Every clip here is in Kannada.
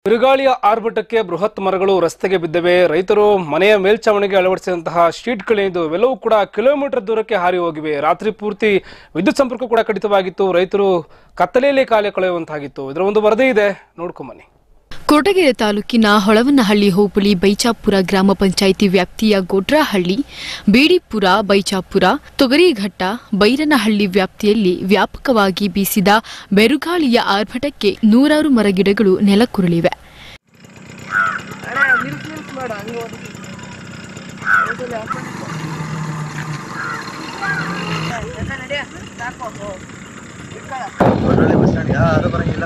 ಬಿರುಗಾಳಿಯ ಆರ್ಭಟಕ್ಕೆ ಬೃಹತ್ ಮರಗಳು ರಸ್ತೆಗೆ ಬಿದ್ದಿವೆ ರೈತರು ಮನೆಯ ಮೇಲ್ಛಾವಣಿಗೆ ಅಳವಡಿಸಿದಂತಹ ಶೀಟ್ಗಳೇನಿದ್ದು ಇವೆಲ್ಲವೂ ಕೂಡ ಕಿಲೋಮೀಟರ್ ದೂರಕ್ಕೆ ಹಾರಿ ಹೋಗಿವೆ ರಾತ್ರಿ ಪೂರ್ತಿ ವಿದ್ಯುತ್ ಸಂಪರ್ಕ ಕೂಡ ಕಡಿತವಾಗಿತ್ತು ರೈತರು ಕತ್ತಲೆಯಲ್ಲಿ ಕಾಲ ಕಳೆಯುವಂತಾಗಿತ್ತು ಇದರ ಒಂದು ವರದಿ ಇದೆ ನೋಡ್ಕೊಂಬನ್ನಿ ಕೊರಟಗೆರೆ ತಾಲೂಕಿನ ಹೊಳವನಹಳ್ಳಿ ಹೋಬಳಿ ಬೈಚಾಪುರ ಗ್ರಾಮ ಪಂಚಾಯಿತಿ ವ್ಯಾಪ್ತಿಯ ಗೊಡ್ರಹಳ್ಳಿ ಬೇಡಿಪುರ ಬೈಚಾಪುರ ತೊಗರಿಘಟ್ಟ ಬೈರನಹಳ್ಳಿ ವ್ಯಾಪ್ತಿಯಲ್ಲಿ ವ್ಯಾಪಕವಾಗಿ ಬೀಸಿದ ಬೆರುಗಾಳಿಯ ಆರ್ಭಟಕ್ಕೆ ನೂರಾರು ಮರಗಿಡಗಳು ನೆಲಕ್ಕುರುಳಿವೆ ಒಳ್ಳೆ ಬಸ್ ಸ್ಟ್ಯಾಂಡ್ ಯಾರು ಬರಂಗಿಲ್ಲ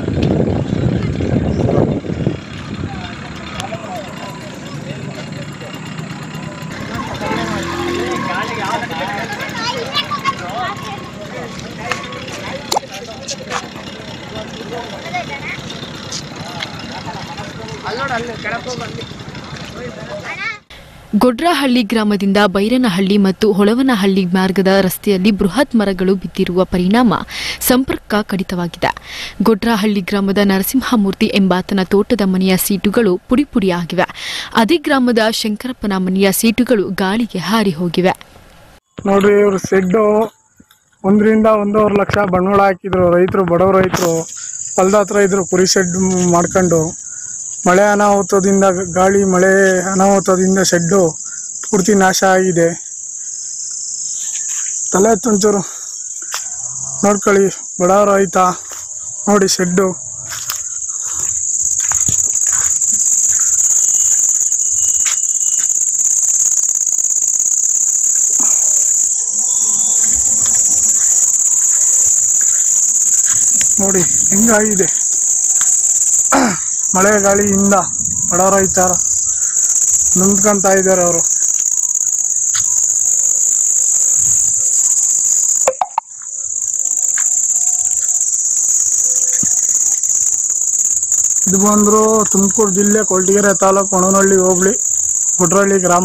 ಗೊಡ್ರಹಳ್ಳಿ ಗ್ರಾಮದಿಂದ ಬೈರನಹಳ್ಳಿ ಮತ್ತು ಹೊಳವನಹಳ್ಳಿ ಮಾರ್ಗದ ರಸ್ತೆಯಲ್ಲಿ ಬೃಹತ್ ಮರಗಳು ಬಿದ್ದಿರುವ ಪರಿಣಾಮ ಸಂಪರ್ಕ ಕಡಿತವಾಗಿದೆ ಗೊಡ್ರಹಳ್ಳಿ ಗ್ರಾಮದ ನರಸಿಂಹಮೂರ್ತಿ ಎಂಬಾತನ ತೋಟದ ಮನೆಯ ಸೀಟುಗಳು ಪುಡಿಪುಡಿಯಾಗಿವೆ ಅದೇ ಗ್ರಾಮದ ಶಂಕರಪ್ಪನ ಮನೆಯ ಸೀಟುಗಳು ಗಾಳಿಗೆ ಹಾರಿ ಹೋಗಿವೆ ನೋಡ್ರಿ ಇವ್ರು ಶೆಡ್ಡು ಒಂದರಿಂದ ಒಂದೂವರೆ ಲಕ್ಷ ಬಂಡವಾಳ ಹಾಕಿದ್ರು ರೈತರು ಬಡವ ರೈತರು ಹೊಲ್ದ ಹತ್ರ ಇದ್ರು ಕುರಿ ಶೆಡ್ ಮಾಡ್ಕೊಂಡು ಮಳೆ ಅನಾಹುತದಿಂದ ಗಾಳಿ ಮಳೆ ಅನಾಹುತದಿಂದ ಶೆಡ್ಡು ಪೂರ್ತಿ ನಾಶ ಆಗಿದೆ ತಲೆ ತುಂಚೂರು ನೋಡ್ಕೊಳ್ಳಿ ಬಡವ ರೈತ ನೋಡಿ ಶೆಡ್ಡು ನೋಡಿ ಹೆಂಗಾಗಿದೆ ಮಳೆ ಗಾಳಿಯಿಂದ ಬಡ ರೈತರ ನೊಂದ್ಕೊಂತ ಇದ್ದಾರೆ ಅವರು ಇದು ಬಂದ್ರು ತುಮಕೂರು ಜಿಲ್ಲೆ ಕೊರಟಗೆರೆ ತಾಲೂಕು ಒಣನಹಳ್ಳಿ ಹೋಬಳಿ ಗುಡ್ರಹಳ್ಳಿ ಗ್ರಾಮ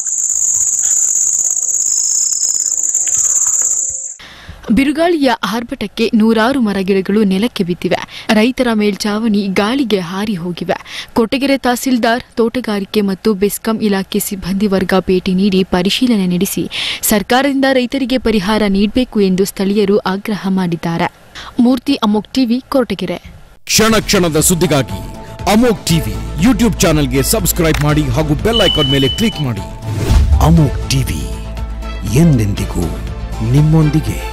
ಬಿರುಗಾಳಿಯ ಆರ್ಭಟಕ್ಕೆ ನೂರಾರು ಮರಗಿಡಗಳು ನೆಲಕ್ಕೆ ಬಿದ್ದಿವೆ ರೈತರ ಮೇಲ್ಚಾವಣಿ ಗಾಳಿಗೆ ಹಾರಿ ಹೋಗಿವೆ ಕೊಟ್ಟಗೆರೆ ತಹಸೀಲ್ದಾರ್ ತೋಟಗಾರಿಕೆ ಮತ್ತು ಬೆಸ್ಕಾಂ ಇಲಾಖೆ ಸಿಬ್ಬಂದಿ ವರ್ಗ ಭೇಟಿ ನೀಡಿ ಪರಿಶೀಲನೆ ನಡೆಸಿ ಸರ್ಕಾರದಿಂದ ರೈತರಿಗೆ ಪರಿಹಾರ ನೀಡಬೇಕು ಎಂದು ಸ್ಥಳೀಯರು ಆಗ್ರಹ ಮಾಡಿದ್ದಾರೆ ಮೂರ್ತಿ ಅಮೋಕ್ ಟಿವಿ ಕೊರಟಗೆರೆ ಕ್ಷಣ ಕ್ಷಣದ ಸುದ್ದಿಗಾಗಿ ಅಮೋಕ್ ಟಿವಿ ಯೂಟ್ಯೂಬ್ ಚಾನೆಲ್ಗೆ ಸಬ್ಸ್ಕ್ರೈಬ್ ಮಾಡಿ ಹಾಗೂ ಬೆಲ್ ಐಕಾನ್ ಮೇಲೆ ಕ್ಲಿಕ್ ಮಾಡಿ ಅಮೋಕ್ ಟಿವಿ ಎಂದೆಂದಿಗೂ ನಿಮ್ಮೊಂದಿಗೆ